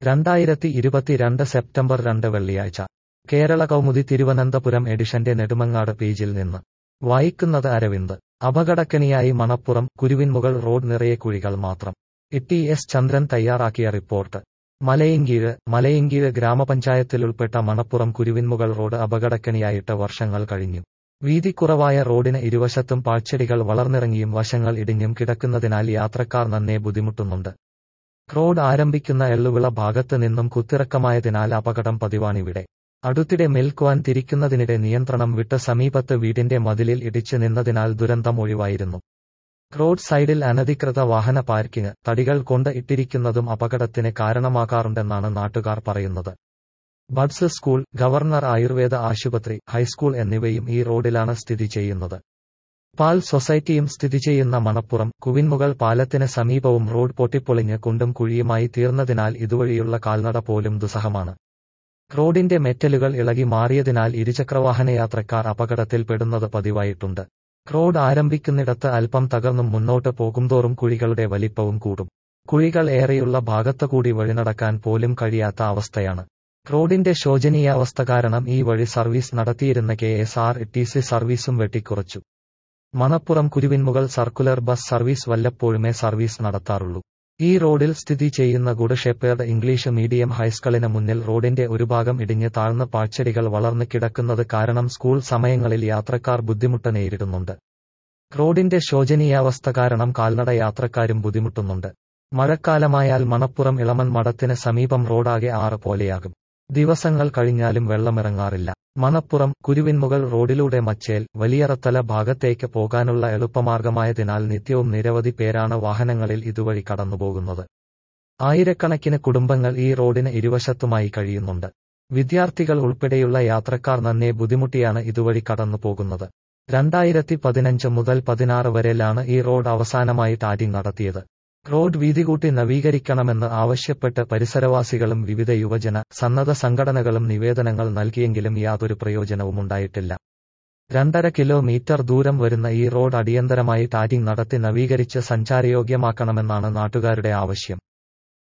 രണ്ടായിരത്തി ഇരുപത്തിരണ്ട് സെപ്റ്റംബർ രണ്ട് വെള്ളിയാഴ്ച കേരള കൗമുദി തിരുവനന്തപുരം എഡിഷന്റെ നെടുമങ്ങാട് പേജിൽ നിന്ന് വായിക്കുന്നത് അരവിന്ദ് അപകടക്കണിയായി മണപ്പുറം കുരുവിൻമുകൾ റോഡ് നിറയെ കുഴികൾ മാത്രം ഇ എസ് ചന്ദ്രൻ തയ്യാറാക്കിയ റിപ്പോർട്ട് മലയങ്കീഴ് മലയങ്കീഴ് ഗ്രാമപഞ്ചായത്തിലുൾപ്പെട്ട മണപ്പുറം കുരുവിൻമുകൾ റോഡ് അപകടക്കണിയായിട്ട് വർഷങ്ങൾ കഴിഞ്ഞു വീതിക്കുറവായ റോഡിന് ഇരുവശത്തും പാഴ്ചെടികൾ വളർന്നിറങ്ങിയും വശങ്ങൾ ഇടിഞ്ഞും കിടക്കുന്നതിനാൽ യാത്രക്കാർ നന്നേ ബുദ്ധിമുട്ടുന്നുണ്ട് റോഡ് ആരംഭിക്കുന്ന എള്ളുവിള ഭാഗത്ത് നിന്നും കുത്തിറക്കമായതിനാൽ അപകടം പതിവാണിവിടെ അടുത്തിടെ മെൽക്കുവാൻ തിരിക്കുന്നതിനിടെ നിയന്ത്രണം വിട്ട് സമീപത്ത് വീടിന്റെ മതിലിൽ ഇടിച്ചു നിന്നതിനാൽ ദുരന്തം ഒഴിവായിരുന്നു റോഡ് സൈഡിൽ അനധികൃത വാഹന പാർക്കിംഗ് തടികൾ കൊണ്ട് ഇട്ടിരിക്കുന്നതും അപകടത്തിന് കാരണമാകാറുണ്ടെന്നാണ് നാട്ടുകാർ പറയുന്നത് ബഡ്സ് സ്കൂൾ ഗവർണർ ആയുർവേദ ആശുപത്രി ഹൈസ്കൂൾ എന്നിവയും ഈ റോഡിലാണ് സ്ഥിതി ചെയ്യുന്നത് പാൽ സൊസൈറ്റിയും സ്ഥിതി ചെയ്യുന്ന മണപ്പുറം കുവിൻമുകൾ പാലത്തിന് സമീപവും റോഡ് പൊട്ടിപ്പൊളിഞ്ഞ് കുണ്ടും കുഴിയുമായി തീർന്നതിനാൽ ഇതുവഴിയുള്ള കാൽനട പോലും ദുസ്സഹമാണ് റോഡിന്റെ മെറ്റലുകൾ ഇളകി മാറിയതിനാൽ ഇരുചക്രവാഹന യാത്രക്കാർ അപകടത്തിൽപ്പെടുന്നത് പതിവായിട്ടുണ്ട് റോഡ് ആരംഭിക്കുന്നിടത്ത് അല്പം തകർന്നും മുന്നോട്ട് പോകുംതോറും കുഴികളുടെ വലിപ്പവും കൂടും കുഴികൾ ഏറെയുള്ള ഭാഗത്തുകൂടി വഴിനടക്കാൻ പോലും കഴിയാത്ത അവസ്ഥയാണ് റോഡിന്റെ ശോചനീയാവസ്ഥ കാരണം ഈ വഴി സർവീസ് നടത്തിയിരുന്ന K S R T C സർവീസും വെട്ടിക്കുറച്ചു Manappuram Kuruvinmukal circular bus service വല്ലപ്പോഴുമേ സർവീസ് നടത്താറുള്ളൂ ഈ റോഡിൽ സ്ഥിതി ചെയ്യുന്ന ഗുഡ് ഷെപ്പേർഡ് ഇംഗ്ലീഷ് മീഡിയം ഹൈസ്കൂളിന് മുന്നിൽ റോഡിന്റെ ഒരു ഭാഗം ഇടിഞ്ഞ് താഴ്ന്ന പാഴ്ചെടികൾ വളർന്നു കിടക്കുന്നത് കാരണം സ്കൂൾ സമയങ്ങളിൽ യാത്രക്കാർ ബുദ്ധിമുട്ട് നേരിടുന്നുണ്ട് റോഡിന്റെ ശോചനീയാവസ്ഥ കാരണം കാൽനട യാത്രക്കാരും ബുദ്ധിമുട്ടുന്നുണ്ട് മഴക്കാലമായാൽ മണപ്പുറം ഇളമൺ മഠത്തിന് സമീപം റോഡാകെ ആറ് പോലെയാകും ദിവസങ്ങൾ കഴിഞ്ഞാലും വെള്ളമിറങ്ങാറില്ല മണപ്പുറം കുരുവിൻമുകൾ റോഡിലൂടെ മച്ചേൽ വലിയറത്തല ഭാഗത്തേക്ക് പോകാനുള്ള എളുപ്പമാർഗമായതിനാൽ നിത്യവും നിരവധി പേരാണ് വാഹനങ്ങളിൽ ഇതുവഴി കടന്നുപോകുന്നത് ആയിരക്കണക്കിന് കുടുംബങ്ങൾ ഈ റോഡിന് ഇരുവശത്തുമായി കഴിയുന്നുണ്ട് വിദ്യാർത്ഥികൾ ഉൾപ്പെടെയുള്ള യാത്രക്കാർ നന്നേ ബുദ്ധിമുട്ടിയാണ് ഇതുവഴി കടന്നു പോകുന്നത് രണ്ടായിരത്തി പതിനഞ്ച് മുതൽ പതിനാറ് വരെയാണ് ഈ റോഡ് അവസാനമായി ടാരിങ് നടത്തിയത് റോഡ് വീതി കൂട്ടി നവീകരിക്കണമെന്ന് ആവശ്യപ്പെട്ട് പരിസരവാസികളും വിവിധ യുവജന സന്നദ്ധ സംഘടനകളും നിവേദനങ്ങൾ നൽകിയെങ്കിലും യാതൊരു പ്രയോജനവുമുണ്ടായിട്ടില്ല രണ്ടര കിലോമീറ്റർ ദൂരം വരുന്ന ഈ റോഡ് അടിയന്തരമായി ടാരിങ് നടത്തി നവീകരിച്ച് സഞ്ചാരയോഗ്യമാക്കണമെന്നാണ് നാട്ടുകാരുടെ ആവശ്യം